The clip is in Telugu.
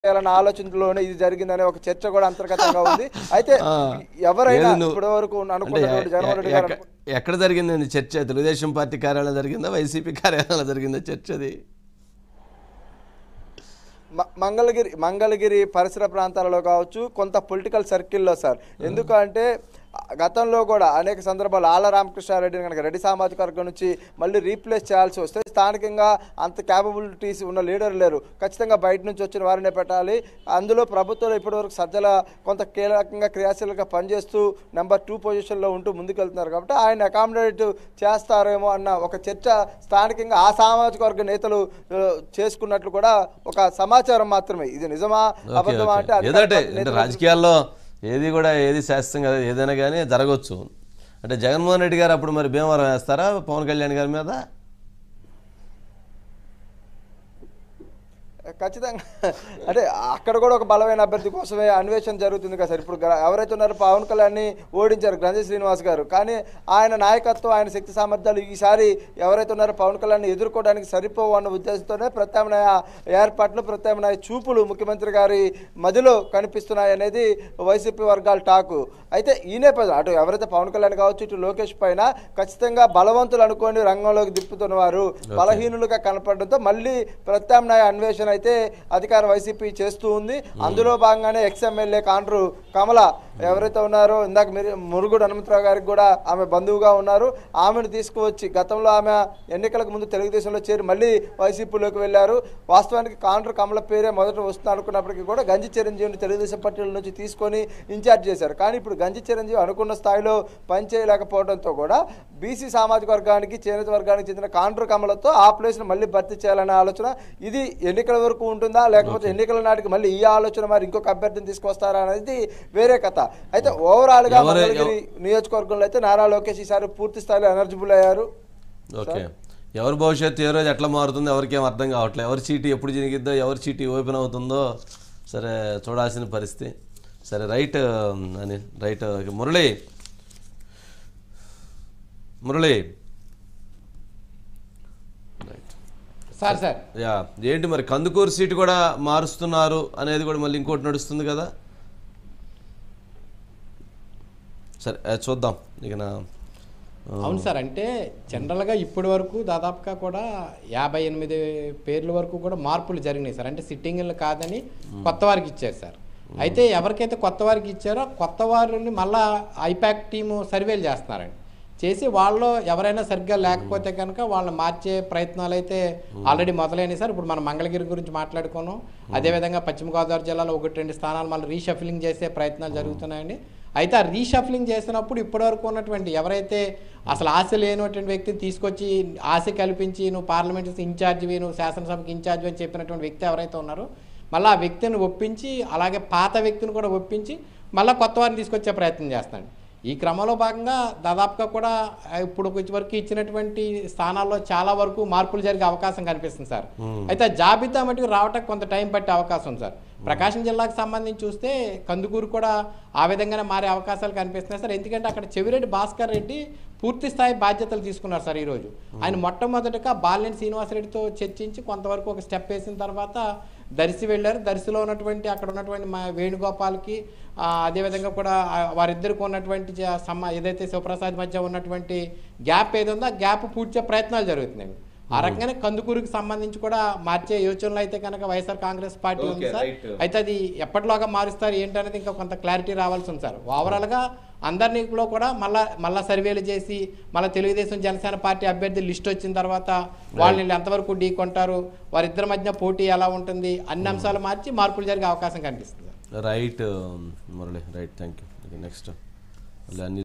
చేయాలన్న ఆలోచనలోనే ఇది జరిగిందనే ఒక చర్చ కూడా అంతర్గతంగా ఉంది అయితే ఆ. ఎవరైనా ఏది నువ్వు- ఇప్పటి వరకు అంటే అనుకున్నటువంటి జగన్మోహన్ రెడ్డి ఎ- గారు ఎక్క- ఎక్కడ జరిగిందండి చర్చ తెలుగుదేశం పార్టీ కార్యాలయం జరిగిందా వైసీపీ కార్యాలయంలో జరిగిందా చర్చ అది మ- మంగళగిరి మంగళగిరి పరిసర ప్రాంతాలలో కావచ్చు కొంత పొలిటికల్ సర్కిల్లో సార్ ఎందుకంటే ఆ, గతంలో కూడా అనేక సందర్భాలు ఆళ్ళ రామకృష్ణారెడ్డిని కనుక రెడ్డి సామాజిక వర్గం నుంచి మళ్ళీ రీప్లేస్ చేయాల్సి వస్తే స్థానికంగా అంత క్యాపబిలిటీస్ ఉన్న లీడర్ లేరు ఖచ్చితంగా బయట నుంచి వచ్చిన వారినే పెట్టాలి అందులో ప్రభుత్వంలో ఇప్పటివరకు సజ్జల కొంత కీలకంగా క్రియాశీలంగా పనిచేస్తూ నెంబర్ టూ పొజిషన్లో ఉంటూ ముందుకెళ్తున్నారు కాబట్టి ఆయన అకామిడేట్ చేస్తారేమో అన్న ఒక చర్చ స్థానికంగా ఆ సామాజిక వర్గ నేతలు ఆ, చేసుకున్నట్లు కూడా ఒక సమాచారం మాత్రమే ఇది నిజమా ఓకే, అబద్ధమా ఓకే. అంటే అధికార ఏదంటే పార్టీ అంటే నేతలు- రాజకీయాల్లో ఏది కూడా ఏది శాస్త్రం కాదు ఏదైనా కానీ జరగవచ్చు అంటే జగన్మోహన్ రెడ్డి గారు అప్పుడు మరి భీమవరం వేస్తారా పవన్ కళ్యాణ్ గారి మీద ఖచ్చితంగా అంటే అక్కడ కూడా ఒక బలమైన అభ్యర్థి కోసమే అన్వేషణ జరుగుతుంది కదా సార్ ఇప్పుడు గ్ర- ఎవరైతే ఉన్నారో పవన్ కళ్యాణ్ని ఓడించారు గ్రంథి శ్రీనివాస్ గారు కానీ ఆయన నాయకత్వం ఆయన శక్తి సామర్థ్యాలు ఈసారి ఎవరైతే ఉన్నారో పవన్ కళ్యాణ్ని ఎదుర్కోవడానికి సరిపోవు అన్న ఉద్దేశంతోనే ప్రత్యామ్నాయ ఏర్పాట్లు ప్రత్యామ్నాయ చూపులు ముఖ్యమంత్రి గారి మదిలో కనిపిస్తున్నాయి అనేది వైసీపీ వర్గాల టాకు అయితే ఈ నేపథ్యం అటు ఎవరైతే పవన్ కళ్యాణ్ కావచ్చు ఇటు లోకేష్ పైన ఖచ్చితంగా బలవంతులు అనుకోని రంగంలోకి దిప్పుతున్న వారు బలహీనులుగా కనపడడంతో మళ్ళీ ప్రత్యామ్నాయ అన్వేషణ అయితే అధికార వైసీపీ చేస్తూ ఉంది అందులో భాగంగానే ఎక్స్ ఎమ్మెల్యే కాండ్రు కమల ఎవరైతే ఉన్నారో ఇందాక మీరు మురుగుడు హనుమంతరావు గారికి కూడా ఆమె బంధువుగా ఉన్నారు ఆమెను తీసుకువచ్చి గతంలో ఆమె ఎన్నికలకు ముందు తెలుగుదేశంలో చేరి మళ్ళీ వైసీపీలోకి వెళ్ళారు వాస్తవానికి కాండ్రు కమల పేరే మొదట వస్తుంది అనుకున్నప్పటికీ కూడా గంజి చిరంజీవిని తెలుగుదేశం పార్టీల నుంచి తీసుకొని ఇన్ఛార్జ్ చేశారు కానీ ఇప్పుడు గంజి చిరంజీవి అనుకున్న స్థాయిలో పనిచేయలేకపోవడంతో కూడా బీసీ సామాజిక వర్గానికి చేనేత వర్గానికి చెందిన కాండ్రు కమలతో ఆ ప్లేస్ను మళ్ళీ భర్తీ చేయాలనే ఆలోచన ఇది ఎన్నికల వరకు ఉంటుందా లేకపోతే ఎన్నికల నాటికి మళ్ళీ ఈ ఆలోచన మరి ఇంకొక అభ్యర్థిని తీసుకొస్తారా అనేది వేరే కథ అయితే ఓవరాల్ గా ఎవరు- మంగళగిరి నియోజకవర్గంలో అయితే నారా లోకేష్ ఈసారి పూర్తి స్థాయిలో ఎనర్జిబుల్ అయ్యారు ఓకే ఎవరి భవిష్యత్తు ఏ రోజు ఎట్లా మారుతుందో ఎవరికేం అర్థం కావట్లేదు ఎవరి చీటీ ఎప్పుడు జరిగిద్దో ఎవరి చీటీ ఓపెన్ అవుతుందో సరే చూడాల్సిన పరిస్థితి సరే రైట్ అని right Murali Murali right sir sir yeah ఏంటి మరి కందుకూరు సీటు కూడా మారుస్తున్నారు అనేది కూడా మళ్ళీ ఇంకోటి నడుస్తుంది కదా సరే ఆ, చూద్దాం ఇక నా అవును సార్ అంటే జనరల్గా ఇప్పటి వరకు దాదాపుగా కూడా యాభై ఎనిమిది పేర్ల వరకు కూడా మార్పులు జరిగినాయి సార్ అంటే సిట్టింగ్లు కాదని కొత్త వారికి ఇచ్చారు సార్ అయితే ఎవరికైతే కొత్త వారికి ఇచ్చారో కొత్త వారిని మళ్ళా ఐపాక్ టీము సర్వేలు చేస్తున్నారండి చేసి వాళ్ళు ఎవరైనా సరిగ్గా లేకపోతే కనుక వాళ్ళని మార్చే ప్రయత్నాలు అయితే ఆల్రెడీ మొదలైనవి సార్ ఇప్పుడు మనం మంగళగిరి గురించి మాట్లాడుకున్నాం అదేవిధంగా పశ్చిమ గోదావరి జిల్లాలో ఒకటి రెండు స్థానాలు మళ్ళీ రీషఫిలింగ్ చేసే ప్రయత్నాలు జరుగుతున్నాయండి అయితే ఆ రీషఫ్లింగ్ చేసినప్పుడు ఇప్పటివరకు ఉన్నటువంటి ఎవరైతే అసలు ఆశ లేనటువంటి వ్యక్తిని తీసుకొచ్చి ఆశ కల్పించి నువ్వు పార్లమెంట్ ఇన్ఛార్జివి నువ్వు శాసనసభకి ఇన్ఛార్జ్ అని చెప్పినటువంటి వ్యక్తి ఎవరైతే ఉన్నారో మళ్ళీ ఆ వ్యక్తిని ఒప్పించి అలాగే పాత వ్యక్తిని కూడా ఒప్పించి మళ్ళీ కొత్త వారిని తీసుకొచ్చే ప్రయత్నం చేస్తున్నాడు ఈ క్రమంలో భాగంగా దాదాపుగా కూడా ఆ, ఇప్పుడు వరకు ఇచ్చినటువంటి స్థానాల్లో చాలా వరకు మార్పులు జరిగే అవకాశం కనిపిస్తుంది సార్ అయితే ఆ జాబితా మటుకు రావటానికి కొంత టైం పట్టే అవకాశం ఉంది సార్ ప్రకాశం జిల్లాకు సంబంధించి చూస్తే కందుకూరు కూడా ఆ విధంగానే మారే అవకాశాలు కనిపిస్తున్నాయి సార్ ఎందుకంటే అక్కడ చెవిరెడ్డి భాస్కర్ రెడ్డి పూర్తి స్థాయి బాధ్యతలు తీసుకున్నారు సార్ ఈరోజు ఆయన మొట్టమొదటిగా బాలినేని శ్రీనివాసరెడ్డితో చర్చించి కొంతవరకు ఒక స్టెప్ వేసిన తర్వాత దర్శి వెళ్ళారు దర్శిలో ఉన్నటువంటి అక్కడ ఉన్నటువంటి మా వేణుగోపాల్కి ఆ, అదేవిధంగా కూడా ఆ, వారిద్దరికి ఉన్నటువంటి జ- సమ ఏదైతే శివప్రసాద్ మధ్య ఉన్నటువంటి గ్యాప్ ఏది ఉందో ఆ గ్యాప్ పూడ్చే ప్రయత్నాలు జరుగుతున్నాయి ఆ రకంగానే కందుకూరుకి సంబంధించి కూడా మార్చే యోచనలు అయితే కనుక వైఎస్ఆర్ కాంగ్రెస్ పార్టీ ఉంది Okay, సార్ right. అయితే అది ఎప్పటిలోగా మారుస్తారు ఏంటనేది ఇంకా కొంత క్లారిటీ రావాల్సి ఉంది సార్ ఓవరాల్గా అందరిలో కూడా మళ్ళా మళ్ళా సర్వేలు చేసి మళ్ళీ తెలుగుదేశం జనసేన పార్టీ అభ్యర్థి లిస్ట్ వచ్చిన తర్వాత వాళ్ళని ఎంతవరకు ఢీ కొంటారు వారిద్దరి మధ్య పోటీ ఎలా ఉంటుంది అన్ని అంశాలు మార్చి మార్పులు జరిగే అవకాశం కనిపిస్తుంది right Murali right thank you next మళ్ళీ అన్ని